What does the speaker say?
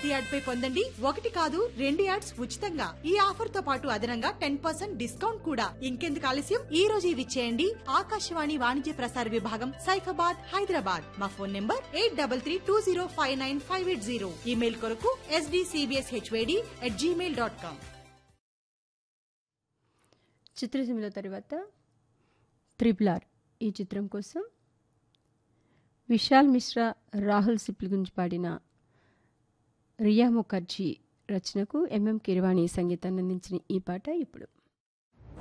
ప్రతి యాడ్ పై పొందండి ఒకటి కాదు రెండు యాడ్స్ ఉచితంగా ఈ ఆఫర్ తో పాటు అదనంగా టెన్ పర్సెంట్ డిస్కౌంట్ కూడా ఇంకెందుకు ఆలస్యం ఈ రోజు ఇవి చేయండి ఆకాశవాణి వాణిజ్య ప్రసార విభాగం సైఫాబాద్ హైదరాబాద్ మా phone number eight double three two zero five nine five eight zero email కొరకు SDCBS HVD at Gmail dot com చిత్రసీమలో తర్వాత త్రిపుల్ ఆర్ ఈ చిత్రం కోసం విశాల్ మిశ్రా రాహుల్ సిప్లి గురించి పాడిన రియా ముఖర్జీ రచనకు ఎంఎం కిరవాణి సంగీతాన్ని అందించిన ఈ పాట ఇప్పుడు